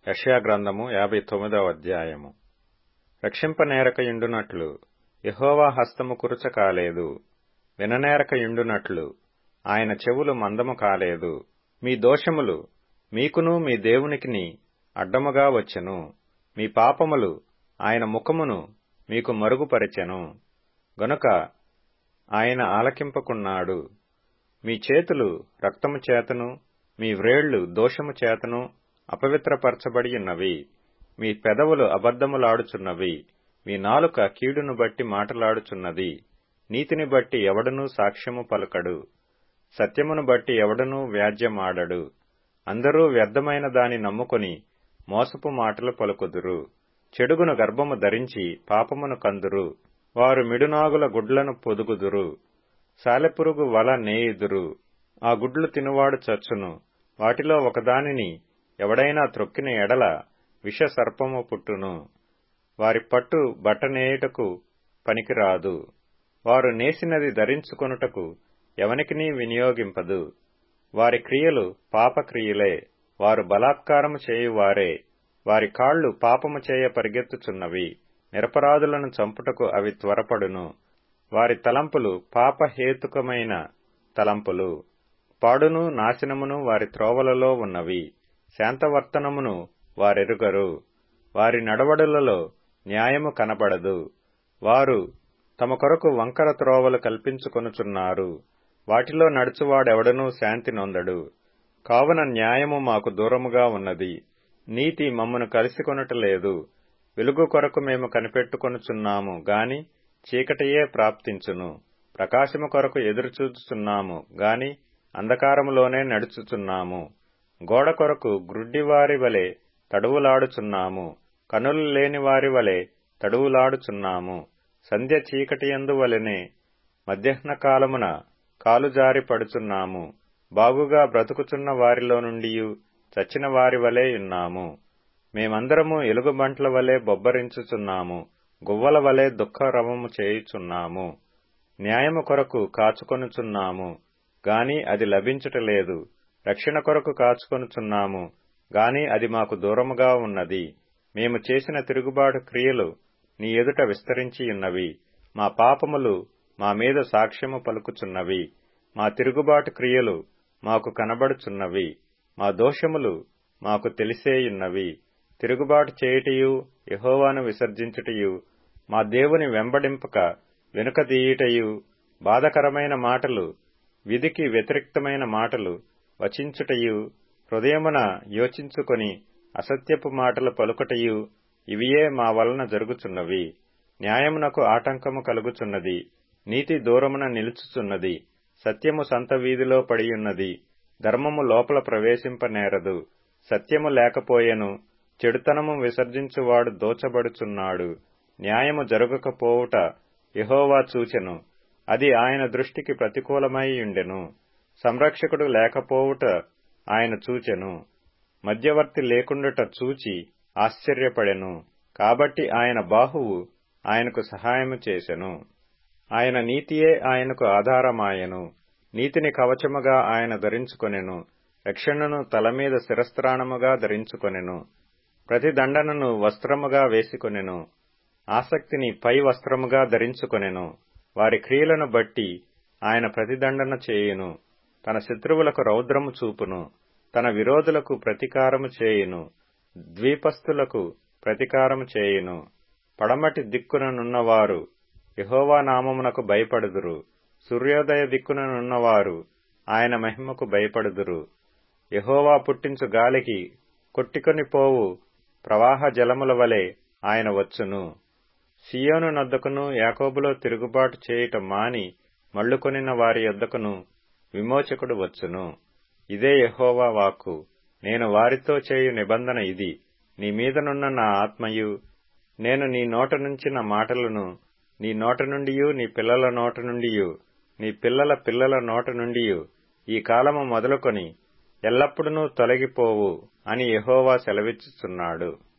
యెషయా గ్రంథము యాభై తొమ్మిదవ అధ్యాయము రక్షింపనేరక యుండునట్లు యెహోవా హస్తము కురుచ కాలేదు విననేరక యుండునట్లు ఆయన చెవులు మందము కాలేదు మీ దోషములు మీకును మీ దేవునికిని అడ్డముగా వచ్చెను మీ పాపములు ఆయన ముఖమును మీకు మరుగుపరచెను గనుక ఆయన ఆలకింపకున్నాడు మీ చేతులు రక్తము చేతను మీ వ్రేళ్లు దోషము చేతను అపవిత్రపరచబడి ఉన్నవి మీ పెదవులు అబద్ధములాడుచున్నవి మీ నాలుక కీడును బట్టి మాటలాడుచున్నది నీతిని బట్టి ఎవడనూ సాక్ష్యము పలుకడు సత్యమును బట్టి ఎవడనూ వ్యాజ్యమాడడు అందరూ వ్యర్థమైన దాని నమ్ముకొని మోసపు మాటలు పలుకుదురు చెడుగును గర్భము ధరించి పాపమును కందురు వారు మిడునాగుల గుడ్లను పొదుగుదురు సాలెపురుగు వల నేయుదురు ఆ గుడ్లు తినువాడు చచ్చును వాటిలో ఒకదానిని ఎవడైనా త్రొక్కిన ఎడల విష సర్పము పుట్టును వారి పట్టు బట్టనేయుటకు పనికిరాదు వారు నేసినది ధరించుకొనుటకు ఎవనికినీ వినియోగింపదు వారి క్రియలు పాపక్రియలే వారు బలాత్కారము చేయువారే వారి కాళ్లు పాపము చేయ పరిగెత్తుచున్నవి నిరపరాధులను చంపుటకు అవి త్వరపడును వారి తలంపులు పాపహేతుకమైన తలంపులు పాడును నాశనమును వారి త్రోవలలో ఉన్నవి శాంతవర్తనమును వారెరుగరు వారి నడవడులలో న్యాయము కనబడదు వారు తమ కొరకు వంకర త్రోవలు కల్పించుకొనుచున్నారు వాటిలో నడుచువాడెవడనూ శాంతి నొందడు కావున న్యాయము మాకు దూరముగా ఉన్నది నీతి మమ్మను కలిసికొనటలేదు వెలుగు కొరకు మేము కనిపెట్టుకొనుచున్నాము గాని చీకటియే ప్రాప్తించును ప్రకాశము కొరకు ఎదురుచూచుచున్నాము గాని అంధకారములోనే నడుచుచున్నాము గోడ కొరకు గ్రుడ్డివారి వలె తడువులాడుచున్నాము కనులు లేని వారి వలె తడువులాడుచున్నాము సంధ్య చీకటియందు వలెనే మధ్యాహ్న కాలమున కాలుజారి పడుచున్నాము బాగుగా బ్రతుకుచున్న వారిలో నుండియు చచ్చిన వారి వలె ఉన్నాము మేమందరము ఎలుగుబంట్ల వలె బొబ్బరించుచున్నాము గువ్వల వలె దుఃఖరవము చేయుచున్నాము న్యాయము కొరకు కాచుకొనుచున్నాము గాని అది లభించుటలేదు రక్షణ కొరకు కాచుకొనుచున్నాము గాని అది మాకు దూరముగా ఉన్నది మేము చేసిన తిరుగుబాటు క్రియలు నీ ఎదుట విస్తరించియున్నవి మా పాపములు మా మీద సాక్ష్యము పలుకుచున్నవి మా తిరుగుబాటు క్రియలు మాకు కనబడుచున్నవి మా దోషములు మాకు తెలిసేయున్నవి తిరుగుబాటు చేయుటయు యహోవాను విసర్జించుటయు మా దేవుని వెంబడింపక వెనుకదీయుటయు బాధకరమైన మాటలు విధికి వ్యతిరిక్తమైన మాటలు వచించుటయు హృదయమున యోచించుకొని అసత్యపు మాటలు పలుకటయు ఇవియే మా వలన జరుగుచున్నవి న్యాయమునకు ఆటంకము కలుగుచున్నది నీతి దూరమున నిలుచుచున్నది సత్యము సంత వీధిలో పడియున్నది ధర్మము లోపల ప్రవేశింపనేరదు సత్యము లేకపోయెను చెడుతనము విసర్జించువాడు దోచబడుచున్నాడు న్యాయము జరగకపోవుట యహోవా చూచెను అది ఆయన దృష్టికి ప్రతికూలమై ఉండెను సంరక్షకుడు లేకపోవుట ఆయన చూచెను మధ్యవర్తి లేకుండుట చూచి ఆశ్చర్యపడెను కాబట్టి ఆయన బాహువు ఆయనకు సహాయము చేసెను ఆయన నీతియే ఆయనకు ఆధారమాయెను నీతిని కవచముగా ఆయన ధరించుకొనెను రక్షణను తలమీద శిరస్త్రాణముగా ధరించుకొనెను ప్రతి దండనను వస్త్రముగా వేసుకొనెను ఆసక్తిని పై వస్త్రముగా ధరించుకొనెను వారి క్రియలను బట్టి ఆయన ప్రతిదండన చేయును తన శత్రువులకు రౌద్రము చూపును తన విరోధులకు ప్రతీకారము చేయును ద్వీపస్థులకు ప్రతీకారము చేయును పడమటి దిక్కుననున్నవారు యహోవా నామమునకు భయపడుదురు సూర్యోదయ దిక్కుననున్నవారు ఆయన మహిమకు భయపడుదురు యహోవా పుట్టించు గాలికి కొట్టికొని పోవు ప్రవాహ జలముల వలె ఆయన వచ్చును సియోను నద్దకును యాకోబులో తిరుగుబాటు చేయుట మాని మళ్లుకొనిన వారి యొద్దకును విమోచకుడు వచ్చును ఇదే యహోవా వాక్కు నేను వారితో చేయు నిబంధన ఇది నీ మీదనున్న నా ఆత్మయు నేను నీ నోట నుంచి నా మాటలను నీ నోట నుండియు నీ పిల్లల నోట నుండియు నీ పిల్లల పిల్లల నోట నుండియు ఈ కాలము మొదలుకొని ఎల్లప్పుడూ తొలగిపోవు అని యహోవా సెలవిచ్చుచున్నాడు